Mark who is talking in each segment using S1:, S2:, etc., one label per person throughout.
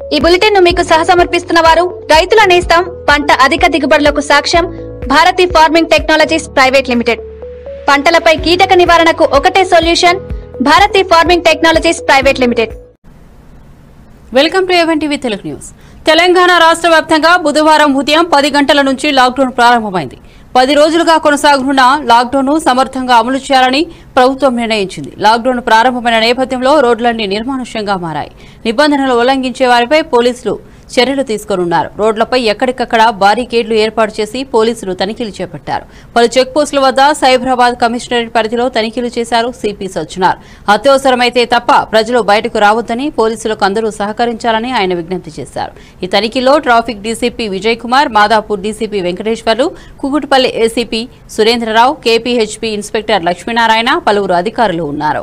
S1: ఈ బులెటిన్ ను మీకు సహసమర్పిస్తున్న వారు రైతుల నేస్తం పంట అధిక దిగుబడులకు సాక్ష్యం Bharati farming technologies private limited పంటలపై కీటక నివారణకు ఒకటే solution Bharati farming technologies private limited
S2: welcome to even TV Telugu news Telangana రాష్ట్ర వ్యాప్తంగా బుధవారం ఉదయం పది గంటల నుంచి లాక్డౌన్ ప్రారంభమైంది పది రోజులుగా కొనసాగనున్న లాక్డౌన్ ను సమర్థంగా అమలు చేయాలని ప్రభుత్వం నిర్ణయించింది లాక్డౌన్ ప్రారంభమైన నేపథ్యంలో రోడ్లన్నీ నిర్మానుష్యంగా మారాయి నిబంధనలు ఉల్లంఘించే వారిపై పోలీసులు చర్యలు తీసుకోనున్నారు రోడ్లపై ఎక్కడికక్కడ బారికేడ్లు ఏర్పాటు చేసి పోలీసులు తనిఖీలు చేపట్టారు పలు చెక్ పోస్టుల వద్ద సైబరాబాద్ కమిషనరేట్ పరిధిలో తనిఖీలు చేశారు సిపి సజ్జనార్ అత్యవసరమైతే తప్ప ప్రజలు బయటకు రావద్దని పోలీసులకు అందరూ సహకరించాలని ఆయన విజ్ఞప్తి చేశారు ఈ తనిఖీలో traffic DCP Vijay Kumar Madhapur DCP Venkateswarlu Kukatpally ACP Surendrarao KPHB inspector Lakshminarayana పలువురు అధికారులు ఉన్నారు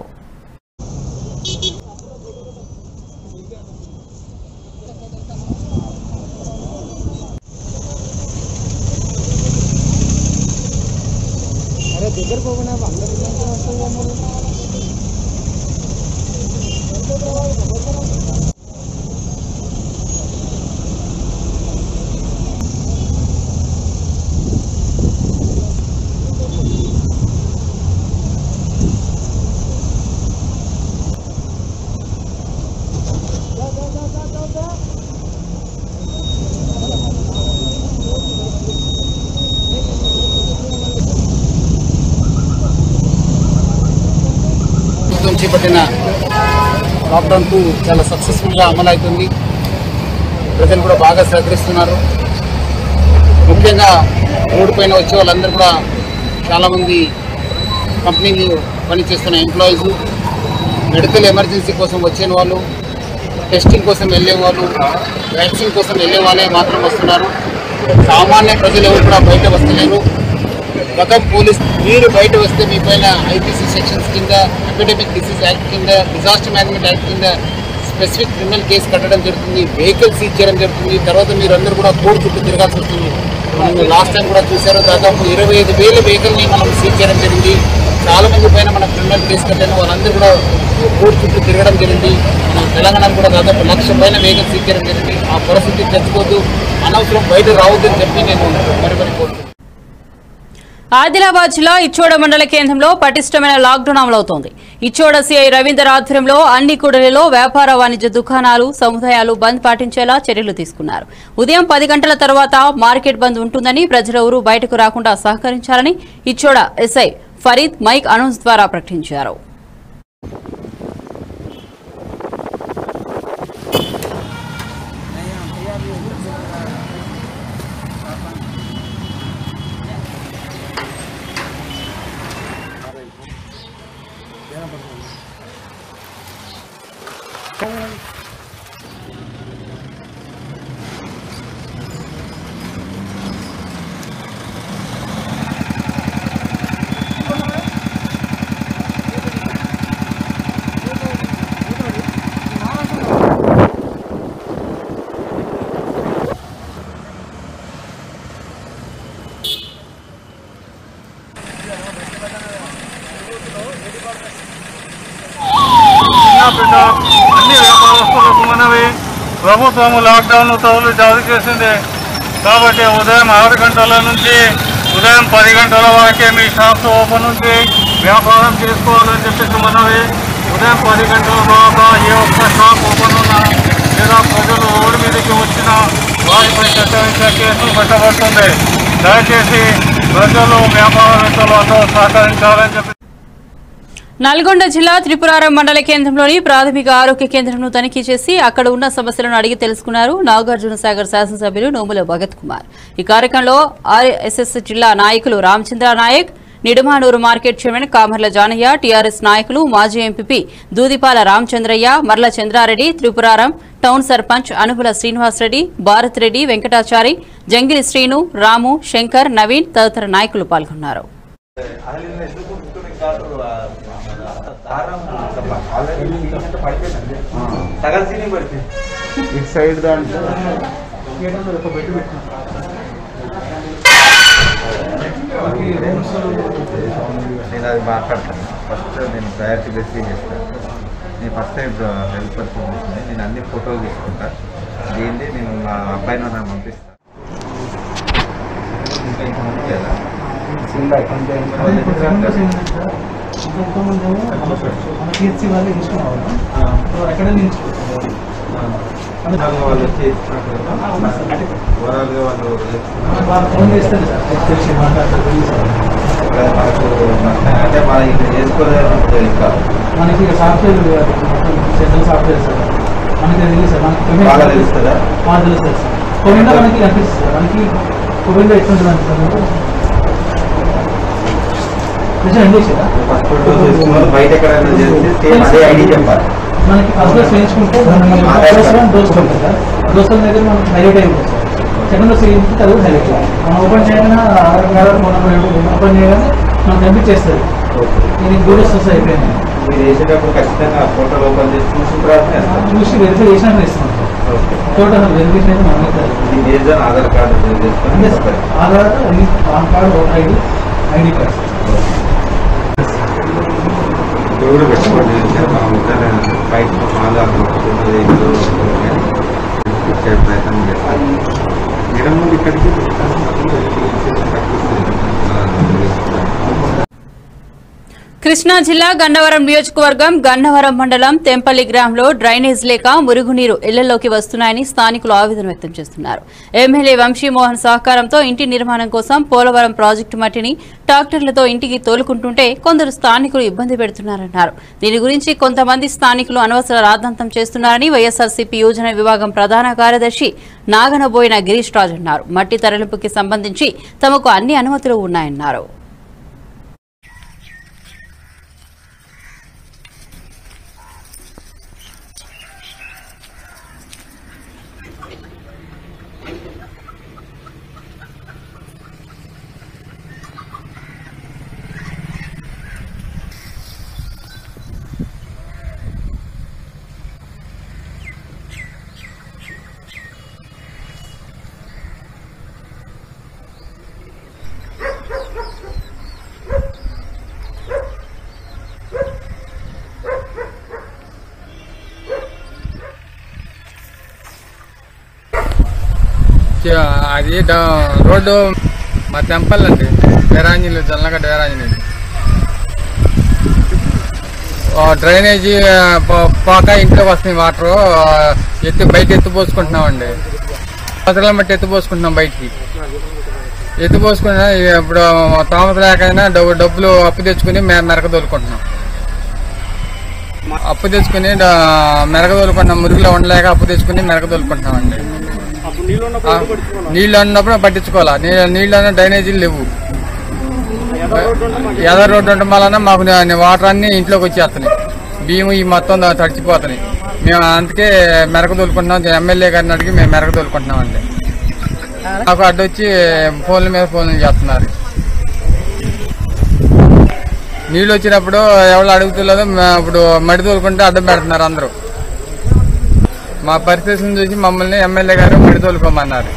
S3: ప్రభుత్వం చేపట్టిన లాక్డౌన్ టూ చాలా సక్సెస్ఫుల్గా అమలవుతుంది ప్రజలు కూడా బాగా సహకరిస్తున్నారు ముఖ్యంగా రోడ్డు పైన వచ్చే వాళ్ళందరూ కూడా చాలామంది కంపెనీలు పనిచేస్తున్న ఎంప్లాయీస్ మెడికల్ ఎమర్జెన్సీ కోసం వచ్చిన వాళ్ళు టెస్టింగ్ కోసం వెళ్ళే వాళ్ళు వ్యాక్సిన్ కోసం వెళ్ళే వాళ్ళే మాత్రం వస్తున్నారు సామాన్య ప్రజలు ఎవరు కూడా బయట వస్తలేరు గతం పోలీస్ మీరు బయట వస్తే మీ పైన ఐపీసీ సెక్షన్స్ కింద ఎపిడమిక్ డిసీజ్ యాక్ట్ కింద డిజాస్టర్ మేనేజ్మెంట్ యాక్ట్ కింద స్పెసిఫిక్ క్రిమినల్ కేసు కట్టడం జరుగుతుంది వెహికల్ సీజ్ చేయడం జరుగుతుంది తర్వాత మీరు అందరూ కూడా కోర్టు చుట్టూ తిరగాల్సి వస్తుంది మనం లాస్ట్ టైం కూడా చూసారు దాదాపు ఇరవై ఐదు వేల వెహికల్ని మనం సీజ్ చేయడం జరిగింది చాలా మంది పైన మన క్రిమినల్ కేసు కట్టాను వాళ్ళందరూ కూడా కోర్టు చుట్టూ తిరగడం జరిగింది మన తెలంగాణలో కూడా దాదాపు లక్ష పైన వెహికల్ సీజ్ చేయడం జరిగింది ఆ పరిస్థితి తెచ్చుకోవద్దు అనవసరం బయట రావద్దని చెప్పి నేను మరి మరి కోరుతున్నాను
S2: ఆదిలాబాద్ జిల్లా ఇచ్చోడ మండల కేంద్రంలో పటిష్టమైన లాక్డౌన్ అమలవుతోంది ఇచ్చోడ సిఐ రవీందర్ ఆధ్వర్యంలో అన్ని కూడలిలో వ్యాపార వాణిజ్య దుకాణాలు సముదాయాలు బంద్ పాటించేలా చర్యలు తీసుకున్నారు ఉదయం పది గంటల తర్వాత మార్కెట్ బంద్ ఉంటుందని ప్రజలెవరూ బయటకు రాకుండా సహకరించాలని Ichoda SI Farid mike announce ద్వారా ప్రకటించారు
S4: బిడ్డ అన్ని వ్యాపారస్తులకు మనవి ప్రభుత్వం లాక్డౌన్ ఉత్తర్వులు జారీ చేసింది కాబట్టి ఉదయం ఆరు గంటల నుంచి ఉదయం పది గంటల వరకే మీ షాప్స్ ఓపెన్ ఉంచి వ్యాపారం చేసుకోవాలని చెప్పేసి మనవి ఉదయం పది గంటల తర్వాత ఏ ఒక్క షాప్ ఓపెన్ ఉన్నా లేదా ప్రజలు రోడ్డు మీదకి వచ్చినా వారిపై చట్టరీత్యా కేసులు పెట్టబడుతుంది దయచేసి ప్రజలు వ్యాపారవేత్తలు అందరూ సహకరించాలని చెప్పి
S2: నల్గొండ జిల్లా త్రిపురారం మండల కేంద్రంలోని ప్రాథమిక ఆరోగ్య కేంద్రంను తనిఖీ చేసి అక్కడ ఉన్న సమస్యలను అడిగి తెలుసుకున్నారు నాగార్జున సాగర్ శాసనసభ్యులు నోముల భగత్ కుమార్ ఈ కార్యక్రమంలో ఆర్ఎస్ఎస్ జిల్లా నాయకులు Ramachandra Naik Nidamanur market chairman Kamarla Janaiah TRS నాయకులు మాజీ ఎంపీ దూదిపాల రామచంద్రయ్య మర్ల చంద్రారెడ్డి త్రిపురారం టౌన్ సర్పంచ్ అనుగుల శ్రీనివాసరెడ్డి భారత్ రెడ్డి వెంకటాచారి జంగిరి శ్రీను రాము శంకర్ నవీన్ తదితర నాయకులు పాల్గొన్నారు
S3: ఇటు సైడ్ దాంట్లో
S5: నేను అది మాట్లాడతాను ఫస్ట్ నేను ప్రయారిటీ బేస్ చేస్తాను నేను ఫస్ట్ టైం హెల్ప్ పర్సన్ చేసింది నేను అన్ని ఫోటోలు తీసుకుంటా దీన్ని నేను మా అబ్బాయిని నాకు పంపిస్తాను ఇంకా ఇంతమంది లేదా వాళ్ళు వచ్చి ఇస్తున్నారు ఓవరాల్గా వాళ్ళు మనకు అంటే మన ఇక్కడ చేసుకోలేదు ఇంకా
S6: మనకి సాఫ్ట్వేర్ సెంట్రల్ సాఫ్ట్వేర్ సార్ మనకి తెలియదు సార్ మనకి
S5: బాగా తెలుస్తుందా
S6: బాగా తెలుస్తుంది సార్ కోవిందా మనకి కనిపిస్తుంది సార్ మనకి కోవిందా ఎట్లుంటుంది అంటే సార్ మీకు నిజం ఏం చేసేదా
S5: పాస్పోర్ట్ తీసుకున్నారు బయట ఎక్కడైనా చేస్తే సేమ్ అదే ఐడి చెప్పాలి
S6: మనకి ఫస్ట్ డోస్ వేయించుకుంటే మనకి డోస్ వన్ డోస్ టూ ఉంటుంది సార్ డోస్ వన్ దగ్గర మనకి హైలైట్ అయి ఉంటుంది సార్ సెకండ్ డోస్ వేయించుకుంటే అది హైలైట్ మనం ఓపెన్ చేయగానే Aadhaar card phone number open చేయగానే మనకు కనిపించేస్తుంది నేను డోస్ వస్తాయి అయిపోయింది
S5: మీరు వేసేటప్పుడు ఖచ్చితంగా ఫోటోలు ఓపెన్ చేసి చూసిన తర్వాత వేస్తారు.
S6: చూసి వెరిఫై చేసినాక ఇస్తాం సార్
S5: ఓకే
S6: టోటల్ వెరిఫికేషన్ అయితే మనమే సార్
S5: ఇది బేస్డ్ ఆన్ ఆధార్ కార్డు
S6: అంటే
S5: చేసుకొని
S6: sir Aadhaar PAN card voter ID ID card
S5: ఇప్పుడు కూడా పెట్టుకోండి బయట ఆధార్ పట్టుకున్నది ఇచ్చే ప్రయత్నం చేస్తాను మేడం ముందు ఇక్కడికి
S2: కృష్ణా జిల్లా గన్నవరం నియోజకవర్గం గన్నవరం మండలం తెంపల్లి గ్రామంలో డ్రైనేజ్ లేక మురుగునీరు ఇళ్లలోకి వస్తున్నాయని స్థానికులు ఆవేదన వ్యక్తం చేస్తున్నారు ఎమ్మెల్యే వంశీమోహన్ సహకారంతో ఇంటి నిర్మాణం కోసం పోలవరం ప్రాజెక్టు మట్టిని ట్రాక్టర్లతో ఇంటికి తోలుకుంటుంటే కొందరు స్థానికులు ఇబ్బంది పెడుతున్నారన్నారు దీని గురించి కొంతమంది స్థానికులు అనవసర రాద్ధాంతం చేస్తున్నారని వైఎస్ఆర్సీపీ యోజన విభాగం ప్రధాన కార్యదర్శి నాగనబోయిన గిరీష్ రాజు అన్నారు మట్టి తరలింపుకి సంబంధించి తమకు అన్ని అనుమతులు ఉన్నాయన్నారు
S7: అది డ- రోడ్డు మా టెంపల్ అండి వీరాంజనేయులు జల్లగడ్డ వీరాంజనేయులు ఆ, డ్రైనేజీ ఆ, పో- పోక ఇంట్లోకి వస్తుంది వాటర్ ఎత్తి బయట ఎత్తి పోసుకుంటున్నామండి అవసరాల మట్టి ఎత్తి పోసుకుంటున్నాం బయటికి ఎత్తి పోసుకున్నా ఇప్పుడు తామత లేకైనా డబ్బు డబ్బులు అప్పు తెచ్చుకుని మె- మెరక తోలుకుంటున్నాం అప్పు తెచ్చుకుని డ- మెరక తోలుకుంటున్నాం మురుగులో ఉండలేక అప్పు తెచ్చుకుని మెరక తోలుకుంటున్నామండి ఆ, నీళ్ళు అన్నప్పుడు పట్టించుకోవాలా నీ- నీళ్ళు అన్న డ్రైనేజీలు లేవు ఎద రోడ్డు ఉండడం వలన మాకు ని- వాటర్ అన్ని ఇంట్లోకి వచ్చేస్తున్నాయి బియ్యం ఈ మొత్తం దా- తడిచిపోతున్నాయి మేము అందుకే మెరక తోలుకుంటున్నాం ఎమ్మెల్యే గారిని అడిగి మేము మెరక తోలుకుంటున్నాం అండి మాకు అడ్డొచ్చి ఫోన్ల మీద ఫోన్లు చేస్తున్నారు నీళ్ళు వచ్చినప్పుడు ఎవరు అడుగుతులేదో ఇప్పుడు మడి తోలుకుంటే అడ్డం పెడుతున్నారు అందరూ మా పరిస్థితిని చూసి మమ్మల్ని ఎమ్మెల్యే గారు మడి తోలుకోమన్నారు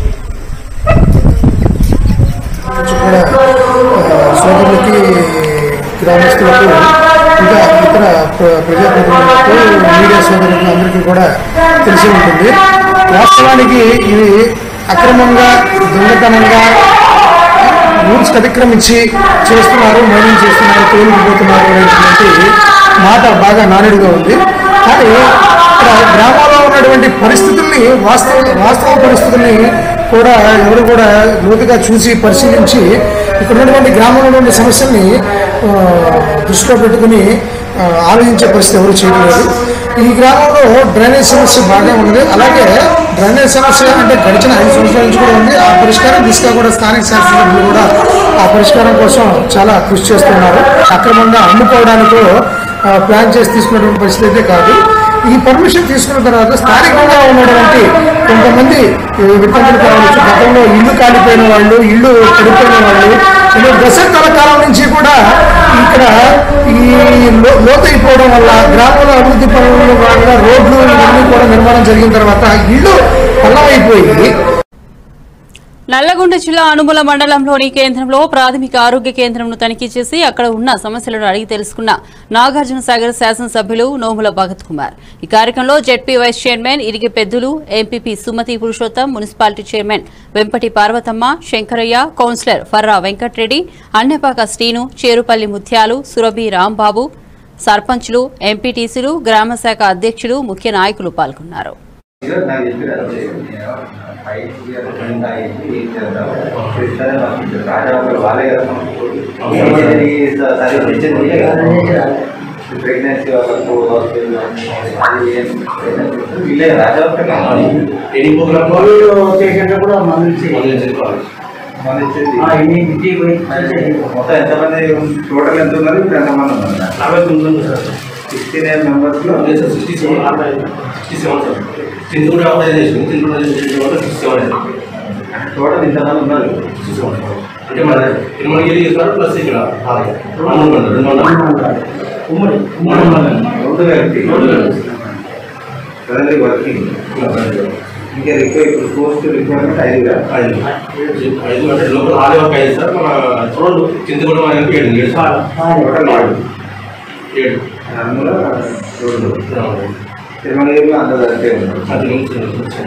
S8: నుంచి కూడా ఆ, సోదరులకి గ్రామస్తులకు ఇంకా ఇతర ప్ర- ప్రజాప్రతినిధులకు మీడియా సోదరులకు అందరికీ కూడా తెలిసి ఉంటుంది వాస్తవానికి ఇది అక్రమంగా దొంగతనంగా రూల్స్ అతిక్రమించి చేస్తున్నారు మైనింగ్ చేస్తున్నారు తేలిపోతున్నారు అనేటువంటి మాట బాగా నానుడిగా ఉంది కానీ ఇక్కడ గ్రామాల్లో ఉన్నటువంటి పరిస్థితుల్ని వాస్తవ వాస్తవ పరిస్థితుల్ని కూడా ఎవరు కూడా లోతుగా చూసి పరిశీలించి ఇక్కడ ఉన్నటువంటి గ్రామంలో ఉన్న సమస్యల్ని ఆ, దృష్టిలో పెట్టుకుని ఆ, ఆలోచించే పరిస్థితి ఎవరు చేయలేదు ఈ గ్రామంలో డ్రైనేజ్ సమస్య బాగా ఉంది అలాగే డ్రైనేజ్ సమస్య అంటే గడిచిన ఐదు సంవత్సరాల నుంచి కూడా ఉంది ఆ పరిష్కారం దిశగా కూడా స్థానిక శాసనసభ్యులు కూడా ఆ పరిష్కారం కోసం చాలా కృషి చేస్తున్నారు అక్రమంగా అమ్ముకోవడానికో ఆ, ప్లాన్ చేసి తీసుకున్నటువంటి పరిస్థితి అయితే కాదు ఈ పర్మిషన్ తీసుకున్న తర్వాత స్థానికంగా ఉన్నటువంటి కొంతమంది ఈ వితంతులు కావచ్చు గతంలో ఇల్లు కాలిపోయిన వాళ్ళు ఇల్లు పడిపోయిన వాళ్ళు ఇలా దశాబ్దాల కాలం నుంచి కూడా ఇక్కడ ఈ లో- లోతైపోవడం వల్ల గ్రామంలో అభివృద్ధి పనుల్లో భాగంగా రోడ్లు ఇవన్నీ కూడా నిర్మాణం జరిగిన తర్వాత ఇల్లు పల్లమైపోయి
S2: నల్లగొండ జిల్లా అనుముల మండలంలోని కేంద్రంలో ప్రాథమిక ఆరోగ్య కేంద్రంను తనిఖీ చేసి అక్కడ ఉన్న సమస్యలను అడిగి తెలుసుకున్న నాగార్జున సాగర్ శాసనసభ్యులు నోముల భగత్ కుమార్ ఈ కార్యక్రమంలో ZP vice chairman Irigi Peddulu MPP Sumathi Purushottam municipality chairman Vempati Parvathamma Shankaraiah councillor Farra Venkatreddy Annepaka Srinu Cherupalli Mutyalu Surabhi Rambabu సర్పంచ్లు ఎంపీటీసీలు గ్రామశాఖ అధ్యక్షులు ముఖ్య నాయకులు పాల్గొన్నారు
S5: నాకు చెప్పారు ఫైట్ కింద ఏం చేద్దాం చేస్తారే నాకు రాజావాళ్ళు వాళ్ళే కదా సర్వీస్ ఇచ్చింది ప్రెగ్నెన్సీ వాళ్ళకు హాస్పిటల్ అది ఏం వీళ్ళే రాజావాళ్ళు ఎన్ని ప్రోగ్రామ్
S6: చేసేటప్పుడు మంది
S5: మొత్తం ఎంతమంది టోటల్ ఎంత ఉన్నారు ఇప్పుడు ఎంతమంది ఉన్నారు సిక్స్టీ నైన్ మెంబర్స్ లో టోటల్ ఇంతమంది ఉన్నారు
S9: అంటే మన తిరుమలగిరి చేస్తున్నారు ప్లస్ ఇక్కడ ఉమ్మడి
S5: రెండు కలిపి కదండి వర్కింగ్ ఇంకా రిక్వైర్ ఇప్పుడు పోస్ట్ రిక్వైర్మెంట్ ఐదుగా
S9: ఐదు ఐదు అంటే లోపల ఆలయ వరకు ఐదు సార్ మన రెండు చింతగూడ మనకి ఏడు ఏడు సార్
S5: టోటల్ ఏడు
S9: ఏడు
S5: అందులో రెండు తిరుమలగిరిలో అందరూ అంతే ఉన్నారు
S9: అది నుంచి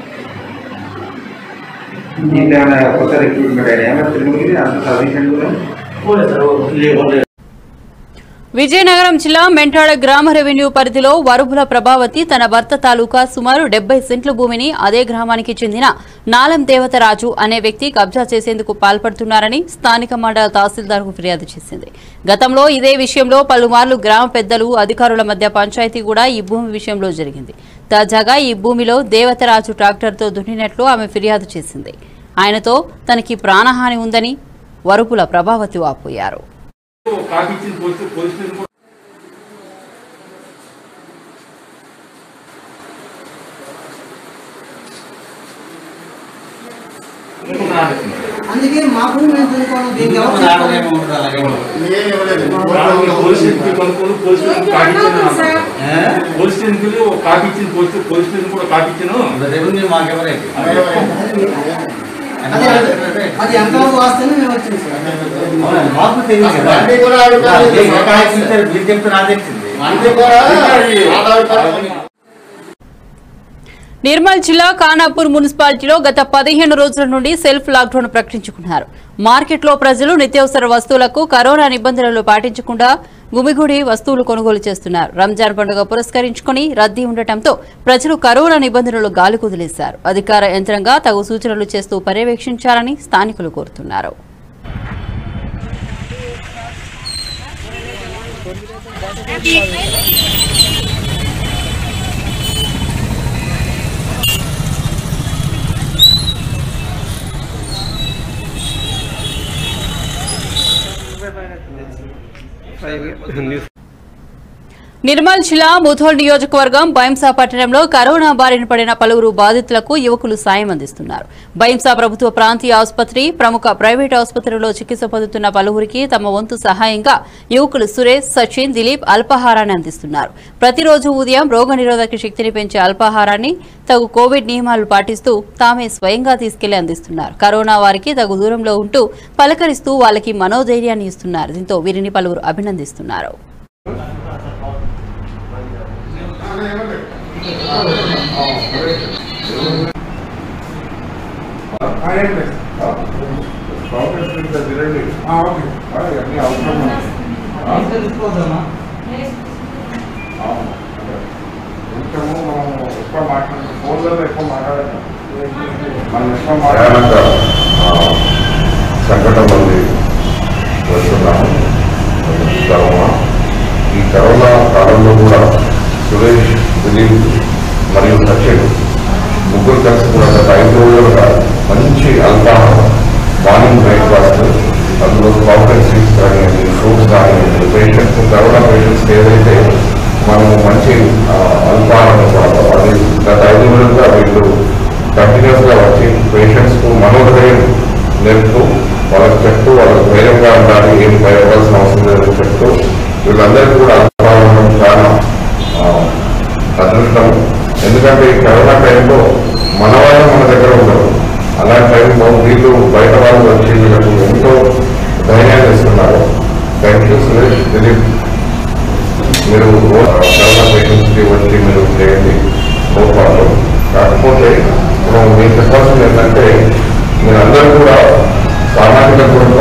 S5: దీంట్లో ఏమైనా కొత్త రిక్రూట్మెంట్ అయినా ఏమైనా తిరుమలగిరి అంత సఫిషియెంట్ కూడా
S9: లేకుంటే
S2: విజయనగరం జిల్లా మెంటాడ గ్రామ రెవెన్యూ పరిధిలో వరుపుల ప్రభావతి తన భర్త తాలూకా సుమారు డెబ్బై సెంట్ల భూమిని అదే గ్రామానికి చెందిన నాలం దేవతరాజు అనే వ్యక్తి కబ్జా చేసేందుకు పాల్పడుతున్నారని స్థానిక మండల తహసీల్దార్కు ఫిర్యాదు చేసింది గతంలో ఇదే విషయంలో పలుమార్లు గ్రామ పెద్దలు అధికారుల మధ్య పంచాయతీ కూడా ఈ భూమి విషయంలో జరిగింది తాజాగా ఈ భూమిలో దేవతరాజు ట్రాక్టర్తో దున్నినట్లు ఆమె ఫిర్యాదు చేసింది ఆయనతో తనకి ప్రాణహాని ఉందని వరుపుల ప్రభావతి వాపోయారు
S4: కాపీ ఇచ్చిన పోలీసు పోలీస్ స్టేషన్ కూడా
S10: అందుకే మా భూమి మేము దున్నుకోవడం దీనికి ఎవరు
S4: పోలీస్ స్టేషన్కి కనుక్కొని పోలీస్ స్టేషన్ కాపీ ఇచ్చాను అన్నాడు. పోలీస్ స్టేషన్కి వెళ్ళి ఒక కాపీ ఇచ్చిన పోలీస్ పోలీస్ స్టేషన్ కూడా కాపీ ఇచ్చాను
S5: రెవెన్యూ మాకెవరైతే
S10: అదే అది ఎంతవరకు వాస్తవమే మేము వచ్చింది సార్
S5: మాకు తెలియదు కదా
S3: అన్నీ కూడా అడుగుతారు.
S5: ఏ కాగితం ఇచ్చారు? మీరు చెప్తే నాకు తెలిసింది
S3: అంటే కూడా ఆధార్
S2: నిర్మల్ జిల్లా ఖానాపూర్ మున్సిపాలిటీలో గత పదిహేను రోజుల నుండి సెల్ఫ్ లాక్డౌన్ ప్రకటించుకున్నారు మార్కెట్లో ప్రజలు నిత్యావసర వస్తువులకు కరోనా నిబంధనలు పాటించకుండా గుమిగుడి వస్తువులు కొనుగోలు చేస్తున్నారు రంజాన్ పండుగ పురస్కరించుకుని రద్దీ ఉండటంతో ప్రజలు కరోనా నిబంధనలు గాలి కుదిలేశారు అధికార యంత్రంగా తగు సూచనలు చేస్తూ పర్యవేక్షించాలని స్థానికులు కోరుతున్నారు నిర్మల్ జిల్లా ముథోల్ నియోజకవర్గం బైంసా పట్టణంలో కరోనా బారిన పడిన పలువురు బాధితులకు యువకులు సాయం అందిస్తున్నారు బైంసా ప్రభుత్వ ప్రాంతీయ ఆసుపత్రి ప్రముఖ ప్రైవేట్ ఆసుపత్రిలో చికిత్స పొందుతున్న పలువురికి తమ వంతు సహాయంగా యువకులు సురేష్ సచిన్ దిలీప్ అల్పాహారాన్ని అందిస్తున్నారు ప్రతిరోజు ఉదయం రోగనిరోధక శక్తిని పెంచే అల్పాహారాన్ని తగు కోవిడ్ నియమాలు పాటిస్తూ తామే స్వయంగా తీసుకెళ్లి అందిస్తున్నారు కరోనా వారికి తగు దూరంలో ఉంటూ పలకరిస్తూ వాళ్ళకి మనోధైర్యాన్ని ఇస్తున్నారు దీంతో వీరిని పలువురు అభినందిస్తున్నారు
S10: తీసుకోవద్దమ్మా
S11: భయానక ఆ, సంకటం ఉంది వస్తున్నాము కరోనా ఈ కరోనా కాలంలో కూడా సురేష్ దిలీప్ మరియు సచిన్ ముగ్గురు కలిసి కూడా గత ఐదు రోజులుగా మంచి అల్పాహారం మార్నింగ్ బ్రేక్ఫాస్ట్ అందులో కాంప్లెక్స్ స్వీట్స్ కానివ్వండి ఫ్రూట్స్ కానివ్వండి పేషెంట్స్ కరోనా పేషెంట్స్కి ఏదైతే మనము మంచి ఆ, అల్పాహారం ఇవ్వాలో అది గత ఐదు రోజులుగా వీళ్ళు కంటిన్యూస్ గా వచ్చి పేషెంట్స్ కు మనోధైర్యం నేర్పుతూ వాళ్ళకి చెప్తూ వాళ్ళకి ధైర్యంగా ఉండాలి ఏం భయపడాల్సిన అవసరం లేదని చెప్తూ వీళ్ళందరికీ కూడా అల్పాహారం ఉండడం చాలా ఆ, అదృష్టం ఎందుకంటే ఈ కరోనా టైంలో మన వాళ్ళు మన దగ్గర ఉండరు అలాంటి టైంలో వీళ్ళు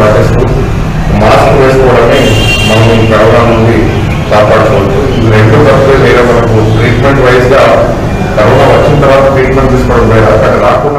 S11: పాటిస్తూ మాస్క్ వేసుకోవడమే మనం ఈ కరోనా నుండి కాపాడుకోవచ్చు ఈ రెండు తప్పే వేరే మనకు ట్రీట్మెంట్ వైజ్ గా కరోనా వచ్చిన తర్వాత ట్రీట్మెంట్ తీసుకోవడం వేరే అక్కడ రాకుండా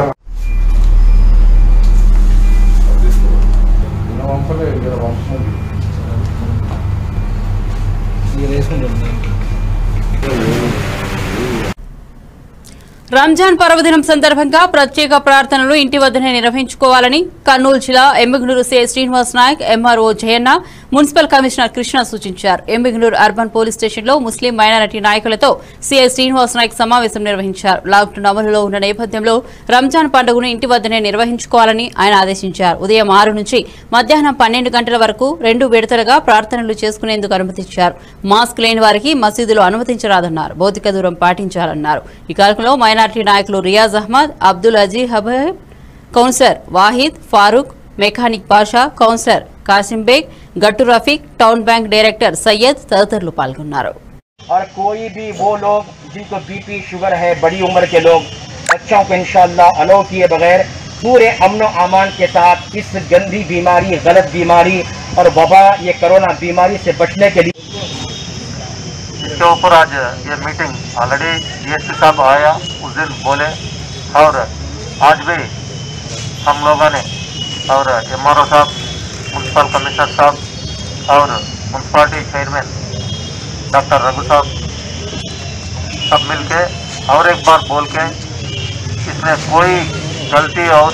S2: రంజాన్ పర్వదినం సందర్భంగా ప్రత్యేక ప్రార్థనలు ఇంటి వద్దనే నిర్వహించుకోవాలని కర్నూలు జిల్లా ఎమ్మిగనూరు సే Srinivas Naik MRO Jayanna municipal commissioner Krishna సూచించారు ఎమ్మిగనూరు అర్బన్ పోలీస్ స్టేషన్లో ముస్లిం మైనారిటీ నాయకులతో సీఐ శ్రీనివాస్ నాయక్ సమావేశం నిర్వహించారు లాక్డౌన్ అమలులో ఉన్న నేపథ్యంలో రంజాన్ పండుగను ఇంటి వద్దనే నిర్వహించుకోవాలని ఆయన ఆదేశించారు ఉదయం ఆరు నుంచి మధ్యాహ్నం పన్నెండు గంటల వరకు రెండు విడతలుగా ప్రార్థనలు చేసుకునేందుకు అనుమతించారు మాస్క్ లేని వారికి మసీదులో అనుమతించరాదన్నారు భౌతిక దూరం పాటించాలన్నారు ఈ కార్యక్రమంలో మైనార్టీ నాయకులు Riyaz Ahmed Abdul Aziz Habib councillor Wahid Farooq mechanic Pasha councillor Kasim Baig Gattu Rafiq town bank director Syed తదితరులు పాల్గొన్నారు
S12: और कोई भी वो लोग जिनको बीपी शुगर है बड़ी उम्र के लोग बच्चों को इंशाल्लाह अलो किए बगैर पूरे अमन अमान के साथ इस गंदी बीमारी गलत बीमारी और वबा ये कोरोना बीमारी से बचने के लिए
S4: इसके ऊपर आज ये मीटिंग ऑलरेडी डीएसपी साहब आया उस दिन बोले और आज भी हम लोगों ने और एमआरओ साहब म्यूनसिपल कमिश्नर साहब और म्यूनसिपालिटी चेयरमैन डॉक्टर रघु साहब सब मिलके और एक बार बोल के इसमें कोई गलती और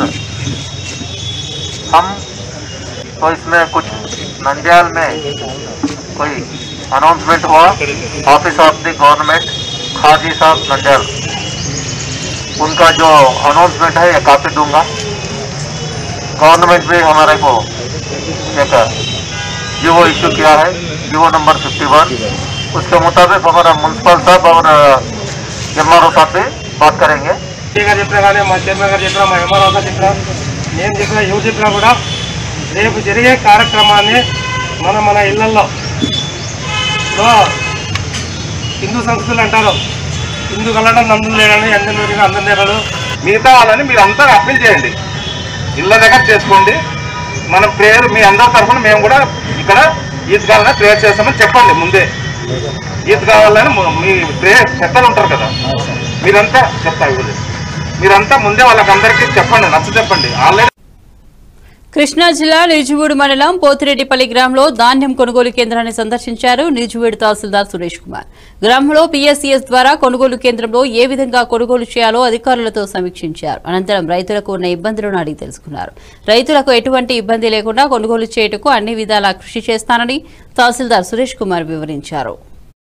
S4: हम तो इसमें कुछ नंदियाल में कोई अनाउंसमेंट हुआ office of the government Qazi sahab Nandyal उनका जो अनाउंसमेंट है ये कापी दूंगा गवर्नमेंट भी हमारे को एक जीवो इशू किया है जीवो नंबर 51 उसके मुताबिक हमारा म्यूनसिपल साहब और एम साहब भी बात करेंगे
S12: గారు చెప్పినా కానీ మా చైర్మన్ గారు చెప్పినా మా ఎంఆర్ఓ గారు చెప్పినా నేను చెప్పినా ఎవరు చెప్పినా కూడా రేపు జరిగే కార్యక్రమాన్ని మన మన ఇళ్లలో ఇప్పుడు హిందూ సంస్కృతులు అంటారు హిందూ కలడం నందులు లేడని అందరి అందరి నేరలు
S13: మిగతా వాళ్ళని మీరు అంతా అప్పీల్ చేయండి ఇళ్ళ దగ్గర చేసుకోండి మన ప్రేయర్ మీ అందరి తరఫున మేము కూడా ఇక్కడ ఈద్గాలని ప్రేయర్ చేస్తామని చెప్పండి ముందే ఈద్ కావాలని ము- మీ ప్రేయర్ చెత్తలు ఉంటారు కదా మీరంతా చెప్తా ఇవ్వలేదు మీరంతా ముందే వాళ్ళకి అందరికీ చెప్పండి నచ్చ చెప్పండి ఆల్రెడీ
S2: కృష్ణా జిల్లా నిజువూడు మండలం పోతిరెడ్డిపల్లి గ్రామంలో ధాన్యం కొనుగోలు కేంద్రాన్ని సందర్శించారు నిజువూడు తహసీల్దార్ సురేష్ కుమార్ గ్రామంలో పీఎస్సీఎస్ ద్వారా కొనుగోలు కేంద్రంలో ఏ విధంగా కొనుగోలు చేయాలో అధికారులతో సమీక్షించారు అనంతరం రైతులకు ఉన్న ఇబ్బందులను అడిగి తెలుసుకున్నారు రైతులకు ఎటువంటి ఇబ్బంది లేకుండా కొనుగోలు చేయుటకు అన్ని విధాలా కృషి చేస్తానని తహసీల్దార్ సురేష్ కుమార్ వివరించారు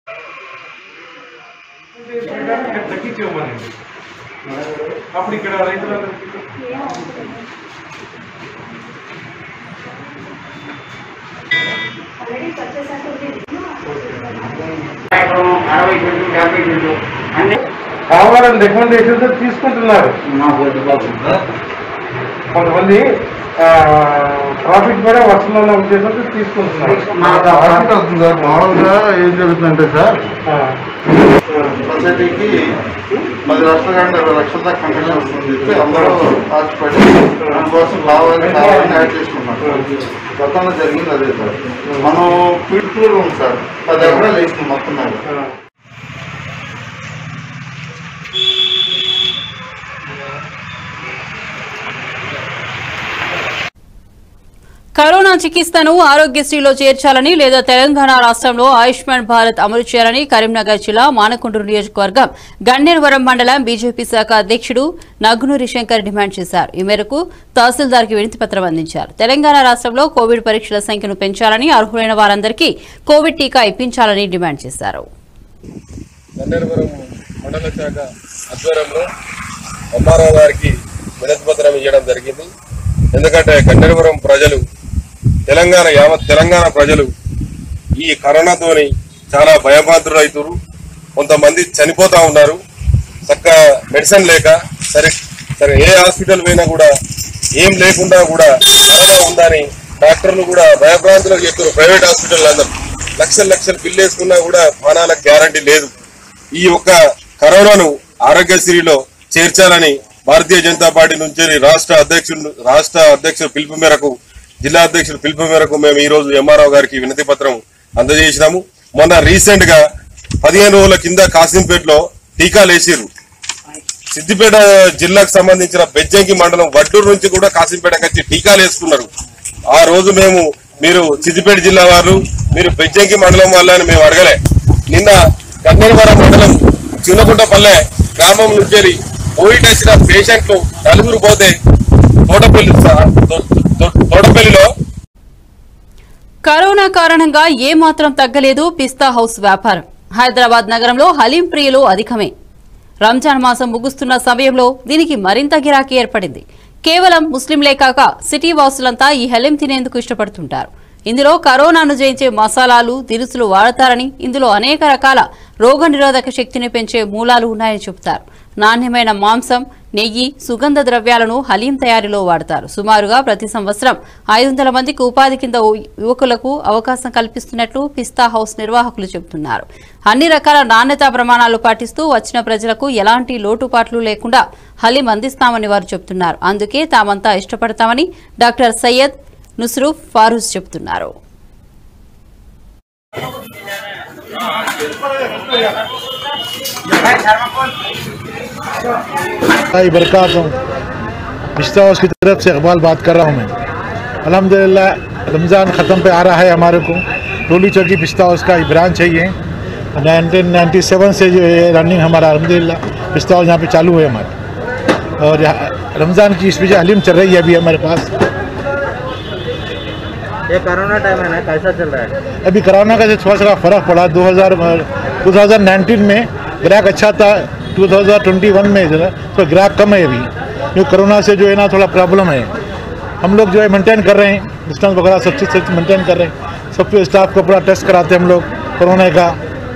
S4: అప్పుడు ఇక్కడ రైతులందరికీ కావాలని రికమెండేషన్స్ తీసుకుంటున్నారు కొంతమంది ప్రాఫిట్ కూడా వస్తుందన్న ఉద్దేశంతో తీసుకుంటున్నారు
S14: ప్రాఫిట్ వస్తుంది సార్ మామూలుగా ఏం జరుగుతుందంటే సార్ సొసైటీకి పది లక్షల కంటే ఇరవై లక్షల దాకా కమిషన్ వస్తుంది చెప్పి అందరూ ఆశపడి దానికోసం లాభాన్ని కావాలని యాడ్ చేసుకున్నారు గతంలో జరిగింది అదే సార్ మనం ఫీల్డ్ ఉంది సార్ పది ఎకరాలు వేసింది మొత్తం మీద
S2: కరోనా చికిత్సను ఆరోగ్యశ్రీలో చేర్చాలని లేదా తెలంగాణ రాష్ట్రంలో ఆయుష్మాన్ భారత్ అమలు చేయాలని కరీంనగర్ జిల్లా మానకొండూరు నియోజకవర్గం గన్నేరువరం మండలం బీజేపీ శాఖ అధ్యక్షుడు నగ్నూరి శంకర్ డిమాండ్ చేశారు ఈ మేరకు తహసీల్దార్కి వినతి పత్రం అందించారు తెలంగాణ రాష్ట్రంలో కోవిడ్ పరీక్షల సంఖ్యను పెంచాలని అర్హులైన వారందరికీ కోవిడ్ టీకా ఇప్పించాలని డిమాండ్ చేశారు
S15: గన్నేరువరం మండల శాఖ ఆధ్వర్యంలో ఎంఆర్ఓ గారికి వినతి పత్రం ఇవ్వడం జరిగింది ఎందుకంటే గన్నేరువరం ప్రజలు తెలంగాణ యావత్ తెలంగాణ ప్రజలు ఈ కరోనాతోని చాలా భయభ్రాంతులు అవుతారు కొంతమంది చనిపోతా ఉన్నారు చక్క మెడిసిన్ లేక సరే సరే ఏ హాస్పిటల్ పోయినా కూడా ఏం లేకుండా కూడా కరోనా ఉందని డాక్టర్లు కూడా భయభ్రాంతులకు చెప్తారు ప్రైవేట్ హాస్పిటల్ అందరూ లక్షలు లక్షలు బిల్లు వేసుకున్నా కూడా ప్రాణాలకు గ్యారంటీ లేదు ఈ యొక్క కరోనాను ఆరోగ్యశ్రీలో చేర్చాలని భారతీయ జనతా పార్టీ నుంచి రాష్ట్ర అధ్యక్షుడు రాష్ట్ర అధ్యక్షుడు పిలుపు మేరకు జిల్లా అధ్యక్షులు పిలుపు మేరకు మేము ఈ రోజు ఎంఆర్ఓ గారికి వినతి పత్రం అందజేసినాము మొన్న రీసెంట్ గా పదిహేను రోజుల కింద కాసింపేటలో టీకాలు వేసిర్రు సిద్దిపేట జిల్లాకు సంబంధించిన బెజ్జంకి మండలం వడ్డూరు నుంచి కూడా కాసింపేటకి వచ్చి టీకాలు వేసుకున్నారు ఆ రోజు మేము మీరు సిద్దిపేట జిల్లా వారు మీరు బెజ్జంకి మండలం వాళ్ళ అని మేము అడగలే నిన్న కన్నెరవరం మండలం చిన్నగుంటపల్లె గ్రామం నుంచి కోవిడ్ వచ్చిన పేషెంట్లు నలుగురు పోతే తోటపల్లి తో- తో- తోటపల్లిలో
S2: కరోనా కారణంగా ఏ మాత్రం తగ్గలేదు పిస్తా హౌస్ వ్యాపారం హైదరాబాద్ నగరంలో హలీం ప్రియులు అధికమే రంజాన్ మాసం ముగుస్తున్న సమయంలో దీనికి మరింత గిరాకీ ఏర్పడింది కేవలం ముస్లింలే కాక సిటీ వాసులంతా ఈ హలీం తినేందుకు ఇష్టపడుతుంటారు ఇందులో కరోనాను జయించే మసాలాలు దినుసులు వాడతారని ఇందులో అనేక రకాల రోగనిరోధక శక్తిని పెంచే మూలాలు ఉన్నాయని చెబుతారు నాణ్యమైన మాంసం నెయ్యి సుగంధ ద్రవ్యాలను హలీం తయారీలో వాడతారు సుమారుగా ప్రతి సంవత్సరం ఐదు వందల మందికి ఉపాధి కింద యువకులకు అవకాశం కల్పిస్తున్నట్లు పిస్తా హౌస్ నిర్వాహకులు చెబుతున్నారు అన్ని రకాల నాణ్యతా ప్రమాణాలు పాటిస్తూ వచ్చిన ప్రజలకు ఎలాంటి లోటుపాట్లు లేకుండా హలీం అందిస్తామని వారు చెబుతున్నారు అందుకే తామంతా ఇష్టపడతామని డాక్టర్ సయ్యద్ నుస్రూఫ్ ఫారూజ్ చెబుతున్నారు
S16: बरकत पिस्ता हाउस की तरफ से इकबाल बात कर रहा हूँ मैं अल्हम्दुलिल्लाह रमज़ान ख़त्म पे आ रहा है हमारे को टोली चौकी पिस्ता हाउस का ब्रांच है ये 1997 से जो है रनिंग हमारा अलहमदिल्ला पिस्ता हाउस यहाँ पे चालू है हमारा और यहाँ रमज़ान की इस वजह हलीम चल रही है अभी हमारे पास
S17: ये कोरोना टाइम है ना कैसा चल रहा है
S16: अभी कोरोना का जो थोड़ा सा फ़र्क पड़ा 2000 2019 में ग्राहक अच्छा था 2021 में जो है तो ग्राहक कम है अभी क्योंकि कोरोना से जो है ना थोड़ा प्रॉब्लम है हम लोग जो है मेंटेन कर रहे हैं डिस्टेंस वगैरह सब चीज़ सब मेंटेन कर रहे हैं सब स्टाफ को पूरा टेस्ट कराते हैं हम लोग कोरोना का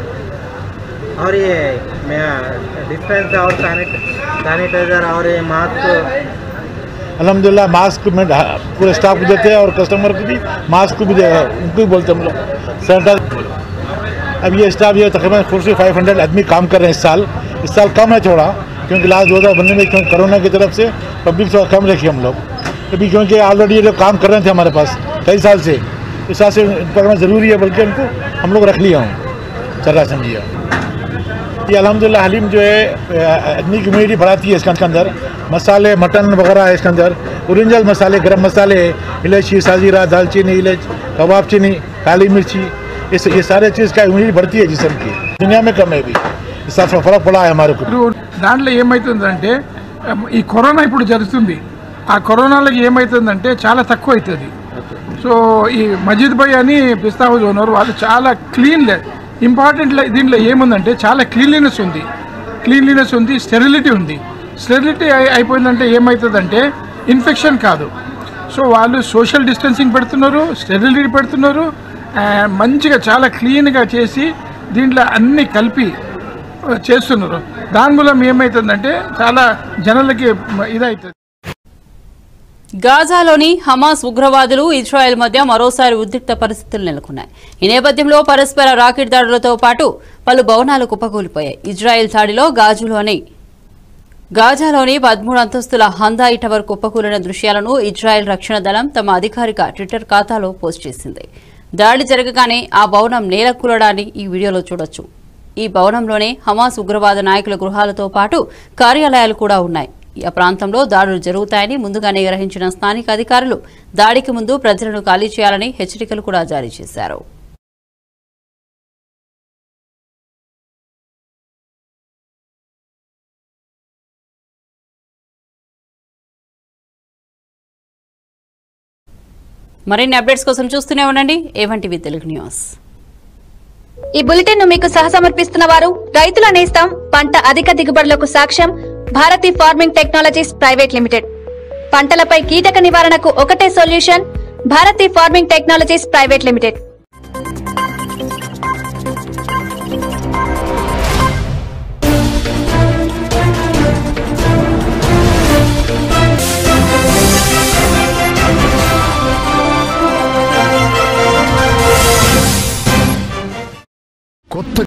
S17: और ये मैं डिस्टेंस और सैनिटाइजर और ये मास्क
S16: अलहमदिल्ला मास्क में ढा- पूरे स्टाफ को देते हैं और कस्टमर को भी मास्क को भी दे उनको भी बोलते हैं हम लोग सैनिटाइजर अब ये स्टाफ ये तकरीबन फोर से फाइव हंड्रेड आदमी काम कर रहे हैं इस साल इस साल कम है थोड़ा क्योंकि लास्ट दो हज़ार बनने में क्योंकि कोरोना की तरफ से पब्लिक थोड़ा कम रखी हम लोग अभी क्योंकि ऑलरेडी ये लोग काम कर रहे थे हमारे पास कई साल से इस साल से पकड़ना ज़रूरी है बल्कि उनको हम लोग रख लिया हूँ चल रहा समझिए ये अलहमदिल्ला हलीम जो है अ, आदमी की इम्यूनिटी बढ़ाती है इसके अंदर मसाले मटन वगैरह है इसके अंदर ओरिजिनल मसाले गरम मसाले इलायची साजीरा दालचीनी इलायच कबाब चीनी काली मिर्ची इस ये सारे चीज़ का इम्यूनिटी बढ़ती है जिसम की दुनिया में कम है अभी इस साल फर्क पड़ा है हमारे को
S18: ఇప్పుడు దాంట్లో ఏమవుతుందంటే అమ్, ఈ కరోనా ఇప్పుడు జరుగుతుంది ఆ కరోనాలకి ఏమవుతుందంటే చాలా తక్కువ అవుతుంది సో ఈ మజీద్ భాయ్ అని పిస్తా హౌస్ ఓనర్ వాళ్ళు చాలా క్లీన్ ఇంపార్టెంట్ దీంట్లో ఏముందంటే చాలా క్లీన్లీనెస్ ఉంది క్లీన్లీనెస్ ఉంది స్టెరిలిటీ ఉంది స్టెరిలిటీ అయిపోయిందంటే ఏమవుతుందంటే ఇన్ఫెక్షన్ కాదు సో వాళ్ళు సోషల్ డిస్టెన్సింగ్ పెడుతున్నారు స్టెరిలిటీ పెడుతున్నారు ఆ, మంచిగా చాలా క్లీన్గా చేసి దీంట్లో అన్ని కలిపి ఆ, చేస్తున్నారు దాని మూలం ఏమవుతుందంటే చాలా జనాలకి ఇదవుతుంది
S2: గాజాలోని హమాస్ ఉగ్రవాదులు ఇజ్రాయెల్ మధ్య మరోసారి ఉద్రిక్త పరిస్థితులు నెలకొన్నాయి ఈ నేపథ్యంలో పరస్పర రాకెట్ దాడులతో పాటు పలు భవనాలు కుప్పకూలిపోయాయి ఇజ్రాయెల్ దాడిలో గాజులోని గాజాలోని పదమూడు అంతస్తుల హందాయి టవర్ కుప్పకూలిన దృశ్యాలను ఇజ్రాయెల్ రక్షణ దళం తమ అధికారిక ట్విట్టర్ ఖాతాలో పోస్ట్ చేసింది దాడి జరగగానే ఆ భవనం నేలకూలడాన్ని ఈ వీడియోలో చూడొచ్చు ఈ భవనంలోనే హమాస్ ఉగ్రవాద నాయకుల గృహాలతో పాటు కార్యాలయాలు కూడా ఉన్నాయి ఈ ప్రాంతంలో దాడులు జరుగుతాయని ముందుగానే గ్రహించిన స్థానిక అధికారులు దాడికి ముందు ప్రజలను ఖాళీ చేయాలని హెచ్చరికలు కూడా జారీ చేశారు మరిన్ని అప్డేట్స్ కోసం చూస్తూనే ఉండండి ఏవంటివి తెలుగు న్యూస్
S1: ఈ బులెటిన్ ను మీకు సహసమర్పిస్తున్న వారు రైతుల నేస్తం పంట అధిక దిగుబడులకు సాక్ష్యం Bharati farming technologies private limited పంటలపై కీటక నివారణకు ఒకటే solution Bharati farming technologies private limited
S19: కొత్త